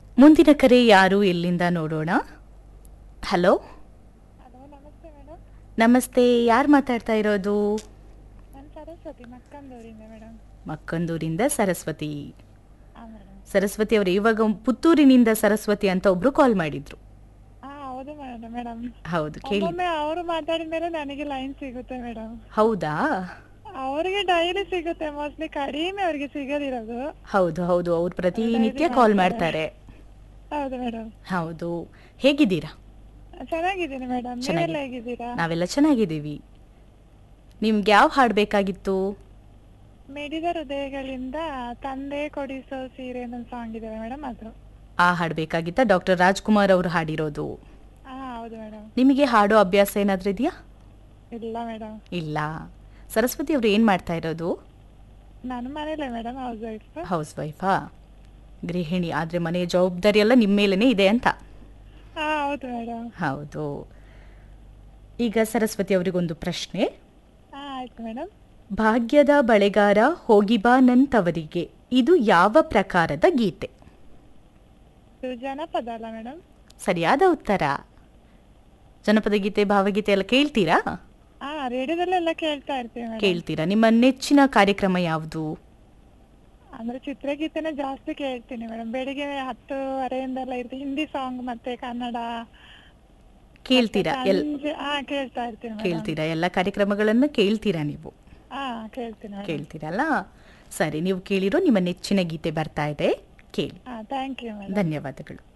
ಮುಂದಿನ ಕರೆ ಯಾರು ಎಲ್ಲಿಂದ ನೋಡೋಣ ಹಲೋ ಹಲೋ ನಮಸ್ತೆ ಮೇಡಮ್ ನಮಸ್ತೆ ಯಾರು ಮಾತಾಡ್ತಾ ಇರೋದು ನಾನು ಸರಸ್ವತಿ ಮಕ್ಕಂದೂರಿಂದ ಮೇಡಮ್ ಮಕ್ಕಂದೂರಿಂದ ಸರಸ್ವತಿ ಹಾಂ ಮೇಡಮ್ ಸರಸ್ವತಿ ಅವರು ಇವಾಗ ಪುತ್ತೂರಿನಿಂದ ಸರಸ್ವತಿ ಅಂತ ಒಬ್ರು ಕಾಲ್ ಮಾಡಿದ್ರು ಹಾಂ ಹೌದು ಮೇಡಮ್ ಮೇಡಮ್ ಹೌದು ಕೇಳಿ ಒಮ್ಮೊಮ್ಮೆ ಅವರು ಮಾತಾಡಿದ ಮೇಲೆ ನನಗೆ ಲೈನ್ ಸಿಗುತ್ತೆ ಮೇಡಮ್ ಹೌದಾ ಅವರಿಗೆ ಡೈಲಿ ಸಿಗುತ್ತೆ ಮೋಸ್ಟ್ಲಿ ಕಡಿಮೆ ಅವರಿಗೆ ಸಿಗೋದಿರೋದು ಹೌದು ಹೌದು ಅವ್ರು ಪ್ರತಿನಿತ್ಯ ಕಾಲ್ ಮಾಡ್ತಾರೆ ಹೌದು ಮೇಡಮ್ ಹೌದು ಹೇಗಿದ್ದೀರಾ ಚೆನ್ನಾಗಿದ್ದೀನಿ ಮೇಡಮ್ ನೀವೆಲ್ಲ ಹೇಗಿದ್ದೀರಾ ನಾವೆಲ್ಲ ಚೆನ್ನಾಗಿದ್ದೀವಿ ನಿಮ್ಗೆ ಯಾವ ಹಾಡು ಬೇಕಾಗಿತ್ತು ಮಿಡಿದ ಹೃದಯಗಳಿಂದ ತಂದೆ ಕೊಡಿಸೋ ಸೀರೆ ಅನ್ನೋ ಸಾಂಗ್ ಇದೆ ಮೇಡಮ್ ಅದು ಆ ಹಾಡು ಬೇಕಾಗಿತ್ತಾ ಡಾಕ್ಟರ್ ರಾಜ್ಕುಮಾರ್ ಅವರು ಹಾಡಿರೋದು ಹಾ ಹೌದು ಮೇಡಮ್ ನಿಮಗೆ ಹಾಡೋ ಅಭ್ಯಾಸ ಏನಾದ್ರೂ ಇದೆಯಾ ಇಲ್ಲ ಮೇಡಮ್ ಇಲ್ಲ ಸರಸ್ವತಿ ಅವರು ಏನು ಮಾಡ್ತಾ ಇರೋದು ನನ್ನ ಮನೇಲೆ ಮೇಡಮ್ ಹೌಸ್ ವೈಫ್ ಹೌಸ್ ವೈಫಾ ಗೃಹಿಣಿ ಆದರೆ ಮನೆಯ ಜವಾಬ್ದಾರಿ ಎಲ್ಲ ನಿಮ್ಮ ಮೇಲೇ ಇದೆ ಅಂತ ಹಾ ಹೌದು ಮೇಡಮ್ ಹೌದು ಈಗ ಸರಸ್ವತಿ ಅವರಿಗೊಂದು ಪ್ರಶ್ನೆ ಹಾ ಆಯ್ತು ಮೇಡಮ್ ಭಾಗ್ಯದ ಬಳೆಗಾರ ಹೋಗಿಬಾ ನಂತವರಿಗೆ ಇದು ಯಾವ ಪ್ರಕಾರದ ಗೀತೆ ಇದು ಜನಪದ ಅಲ್ಲ ಮೇಡಮ್ ಸರಿಯಾದ ಉತ್ತರ ಜನಪದ ಗೀತೆ ಭಾವಗೀತೆ ಎಲ್ಲ ಕೇಳ್ತೀರಾ ಹಾ ರೇಡಿಯೋದಲ್ಲೆಲ್ಲ ಕೇಳ್ತಾ ಇರ್ತೀವಿ ಮೇಡಮ್ ಕೇಳ್ತೀರಾ ನಿಮ್ಮ ನೆಚ್ಚಿನ ಕಾರ್ಯಕ್ರಮ ಯಾವುದು ಅಂದ್ರೆ ಚಿತ್ರಗೀತೆನೇ ಜಾಸ್ತಿ ಕೇಳ್ತೀನಿ ಮೇಡಮ್ ಬೆಳಿಗ್ಗೆ ಹತ್ತುವರೆಯಿಂದೆಲ್ಲ ಇರ್ತೀವಿ ಹಿಂದಿ ಸಾಂಗ್ ಮತ್ತೆ ಕನ್ನಡ ಕೇಳ್ತೀರಾ ಎಲ್ ಸಂಜೆ ಹಾ ಕೇಳ್ತಾ ಇರ್ತೀನಿ ಮೇಡಮ್ ಕೇಳ್ತೀರಾ ಎಲ್ಲ ಕಾರ್ಯಕ್ರಮಗಳನ್ನು ಕೇಳ್ತೀರಾ ನೀವು ಹಾ ಕೇಳ್ತೀನಿ ಮೇಡಮ್ ಕೇಳ್ತೀರಲ್ಲ ಸರಿ ನೀವು ಕೇಳಿರೋ ನಿಮ್ಮ ನೆಚ್ಚಿನ ಗೀತೆ ಬರ್ತಾ ಇದೆ ಕೇಳಿ ಹಾ ಥ್ಯಾಂಕ್ ಯು ಮೇಡಮ್ ಧನ್ಯವಾದಗಳು